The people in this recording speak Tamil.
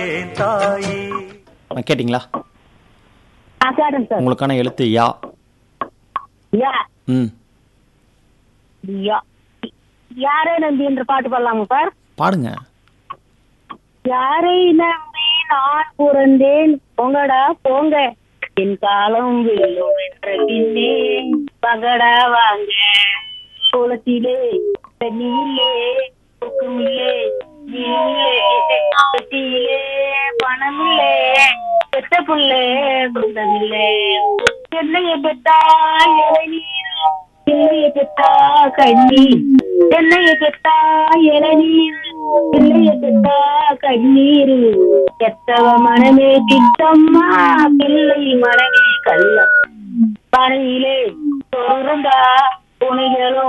தாயே ஆ, கேட்டிங்களா ஆ கேட்டேன் சார் உங்களுக்கான எழுத்து யா யா ம் யா யாரே நம்பி என்ற பாட்டு பாடலாமா சார் பாடுங்க யாரை நம்பி நான் பிறந்தேன் போங்கடா போங்க என் காலம் வெல்லும் என்ற பின்னே பகடா வாங்க குளத்திலே தண்ணியிலே கொக்குமில்லே நீரிலே கட்டியிலே பணமில்லே பெத்த புள்ளே குந்தமில்லே என்னைய பெத்தா இளநீர் என்னைய பெத்தா கண்ணீர் என்னைய பெத்தா இளநீர் என்னைய பெத்தா கண்ணீர் எத்தவ மனமே திட்டம்மா பிள்ளை மனமே கள்ளம் பனையிலே தோறுந்தா துணிகளும்